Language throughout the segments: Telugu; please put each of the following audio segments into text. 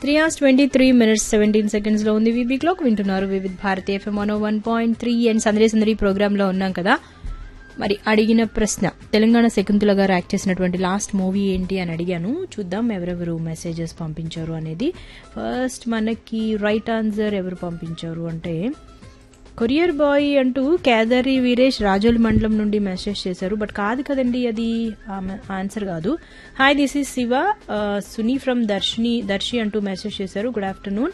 three hours twenty three minutes seventeen seconds లో ఉంది వీబీ క్లాక్ వింటున్నారు Vividh Bharati F M one one point three and సందరి సందరి ప్రోగ్రామ్ లో ఉన్నాం కదా మరి అడిగిన ప్రశ్న తెలంగాణ శకుంతల గారు యాక్ట్ చేసినటువంటి లాస్ట్ మూవీ ఏంటి అని అడిగాను చూద్దాం ఎవరెవరు మెసేజెస్ పంపించారు అనేది ఫస్ట్ మనకి రైట్ ఆన్సర్ ఎవరు పంపించారు అంటే కొరియర్ బాయ్ అంటూ కేదారి వీరేష్ రాజోలి మండలం నుండి మెసేజ్ చేశారు బట్ కాదు కదండి అది ఆన్సర్ కాదు hi this is Shiva Suni from Darshini Darsi అంటూ మెసేజ్ చేశారు గుడ్ ఆఫ్టర్నూన్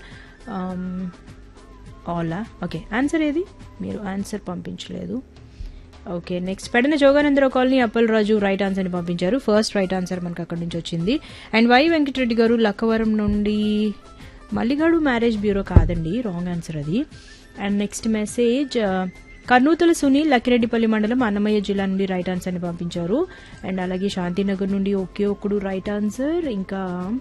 ఆలా ఓకే ఆన్సర్ ఏది మీరు ఆన్సర్ పంపించలేదు okay next Pedana Joganandarao colony Appal Raju right answer ని పంపించారు ఫస్ట్ రైట్ ఆన్సర్ మనకు అక్కడి నుంచి వచ్చింది అండ్ వై వెంకటరెడ్డి గారు లక్కవరం నుండి మల్లిగాడు మ్యారేజ్ బ్యూరో కాదండి రాంగ్ ఆన్సర్ అది అండ్ నెక్స్ట్ మెసేజ్ కర్నూతల సునీల్ లక్కిరెడ్డిపల్లి మండలం అన్నమయ్య జిల్లా నుండి రైట్ ఆన్సర్ ని పంపించారు అండ్ అలాగే శాంతినగర్ నుండి ఒకే ఒక్కడు రైట్ ఆన్సర్ ఇంకా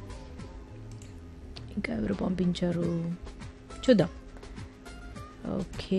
ఇంకా ఎవరు పంపించారు చూద్దాం ఓకే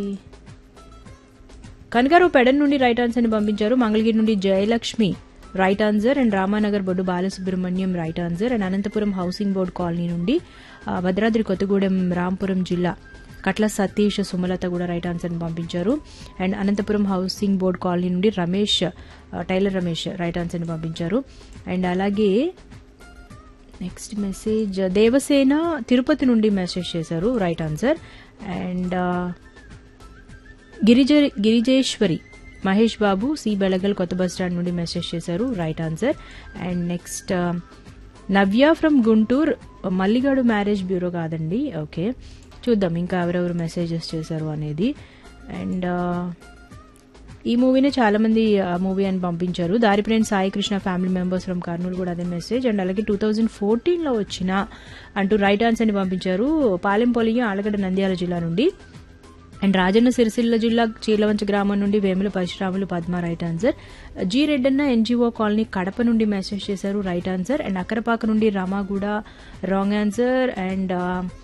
కనకారావు పెడన్ నుండి రైట్ ఆన్సర్ ని పంపించారు మంగళగిరి నుండి Jayalakshmi right answer and Ramanagar Boddu Balasubrahmanyam right answer and Anantapur housing board colony నుండి భద్రాద్రి కొత్తగూడెం రాంపురం జిల్లా కట్ల సతీష్ సుమలత కూడా రైట్ ఆన్సర్ పంపించారు and Anantapur housing board colony నుండి Ramesh tailor Ramesh right answer పంపించారు అండ్ అలాగే నెక్స్ట్ మెసేజ్ దేవసేన తిరుపతి నుండి మెసేజ్ చేశారు right answer and Girija Girijeshwari Mahesh Babu C Belagal కొత్త బస్ స్టాండ్ నుండి మెసేజ్ చేశారు right answer and next Navya from Guntur Malligadu marriage bureau కాదండి ఓకే చూద్దాం ఇంకా ఎవరెవరు మెసేజెస్ చేశారు అనేది అండ్ ఈ మూవీని చాలా మంది మూవీ అని పంపించారు దారిప్రేణ్ Sai Krishna family members from Kurnool కూడా అదే మెసేజ్ అండ్ అలాగే టూ థౌజండ్ ఫోర్టీన్లో వచ్చిన అంటూ రైట్ ఆన్సర్ ని పంపించారు పాలెంపొలియ ఆలగడ్డ నంద్యాల జిల్లా నుండి అండ్ రాజన్న సిరిసిల్ల జిల్లా చీలవంచ గ్రామం నుండి Vemula Parasuramulu Padma right answer G Reddanna NGO colony Kadapa నుండి మెసేజ్ చేశారు రైట్ ఆన్సర్ అండ్ అక్కరపాక నుండి Ramaguda wrong answer and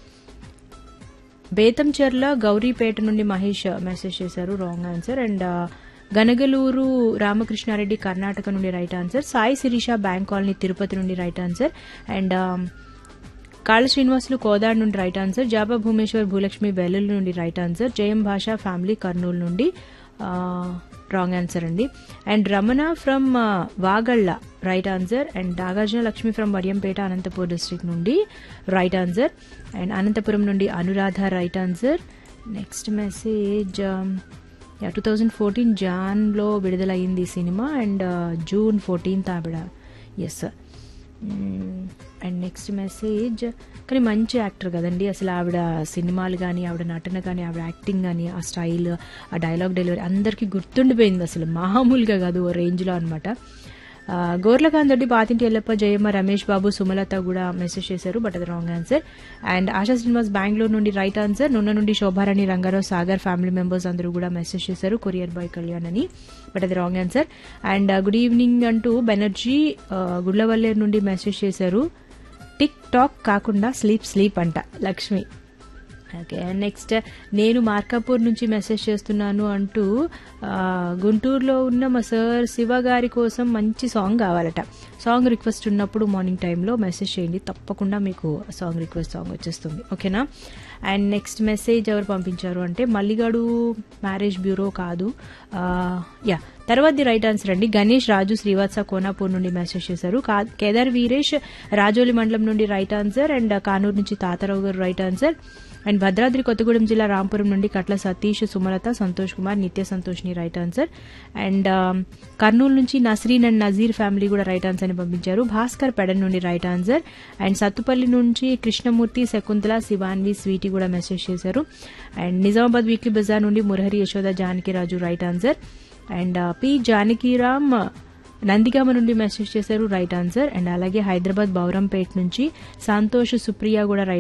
Betamcherla Gouripeta నుండి మహేష్ మెసేజ్ చేశారు wrong answer and Ganagaluru Ramakrishnareddy Karnataka నుండి right answer Sai Sirisha bank colony Tirupati నుండి రైట్ ఆన్సర్ అండ్ కాళ శ్రీనివాసులు కోదాడ్ నుండి రైట్ ఆన్సర్ జాబా భూమేశ్వర్ భూలక్ష్మి వెల్లుల్లి నుండి రైట్ ఆన్సర్ జయం భాష ఫ్యామిలీ కర్నూలు నుండి రాంగ్ ఆన్సర్ అండి and Ramana from Vagalla right answer and Nagarjuna Lakshmi from Vadiyampeta Anantapur district నుండి రైట్ ఆన్సర్ అండ్ అనంతపురం నుండి Anuradha right answer next message yeah two thousand fourteen జాన్లో విడుదలయ్యింది ఈ సినిమా అండ్ జూన్ ఫోర్టీన్త్ ఆవిడ ఎస్ అండ్ నెక్స్ట్ మెసేజ్ కానీ మంచి యాక్టర్ కదండి అసలు ఆవిడ సినిమాలు కానీ ఆవిడ నటన కానీ ఆవిడ యాక్టింగ్ కానీ ఆ స్టైల్ ఆ డైలాగ్ డెలివరీ అందరికీ గుర్తుండిపోయింది అసలు మామూలుగా కాదు ఓ రేంజ్లో అనమాట గోర్లకాంత్ రెడ్డి పాతింటి ఎల్లప్ప జయమ్మ రమేష్ బాబు సుమలత కూడా మెసేజ్ చేశారు బట్ అది wrong answer and Asha Srinivas Bengaluru నుండి రైట్ ఆన్సర్ నున్న నుండి శోభారాణి రంగారావు సాగర్ ఫ్యామిలీ మెంబర్స్ అందరూ కూడా మెసేజ్ చేశారు కొరియర్ బాయ్ కళ్యాణ్ అని బట్ అది wrong answer and good evening అంటూ బెనర్జీ గుడ్లవల్లేరు నుండి మెసేజ్ చేశారు టిక్ టాక్ కాకుండా స్లీప్ స్లీప్ అంట లక్ష్మి ఓకే నెక్స్ట్ నేను మార్కాపూర్ నుంచి మెసేజ్ చేస్తున్నాను అంటూ గుంటూరులో ఉన్న మా సార్ శివ గారి కోసం మంచి సాంగ్ కావాలట సాంగ్ రిక్వెస్ట్ ఉన్నప్పుడు మార్నింగ్ టైంలో మెసేజ్ చేయండి తప్పకుండా మీకు సాంగ్ రిక్వెస్ట్ సాంగ్ వచ్చేస్తుంది ఓకేనా అండ్ నెక్స్ట్ మెసేజ్ ఎవరు పంపించారు అంటే మల్లిగాడు మ్యారేజ్ బ్యూరో కాదు యా తర్వాత రైట్ ఆన్సర్ అండి గణేష్ రాజు శ్రీవాత్స కోనాపూర్ నుండి మెసేజ్ చేశారు కేదార్ వీరేష్ రాజోలి మండలం నుండి రైట్ ఆన్సర్ అండ్ కానూరు నుంచి Tatarao garu right answer and Bhadradri Kothagudem జిల్లా రాంపురం నుండి కట్ల సతీష్ సుమలత సంతోష్ కుమార్ నిత్య సంతోష్ని రైట్ ఆన్సర్ అండ్ కర్నూలు నుంచి నస్రీన్ అండ్ నజీర్ ఫ్యామిలీ కూడా రైట్ ఆన్సర్ ని పంపించారు భాస్కర్ పెడన్ నుండి రైట్ ఆన్సర్ అండ్ సత్తుపల్లి నుంచి కృష్ణమూర్తి శకుంతల శివాన్వి స్వీటీ కూడా మెసేజ్ చేశారు అండ్ నిజామాబాద్ వీక్లీ బజార్ నుండి Murahari Yashoda Janakiraju right answer and P Janakiram Nandigama నుండి మెసేజ్ చేశారు రైట్ ఆన్సర్ అండ్ అలాగే హైదరాబాద్ బౌరంపేట్ నుంచి సంతోష్ సుప్రియ కూడా రైట్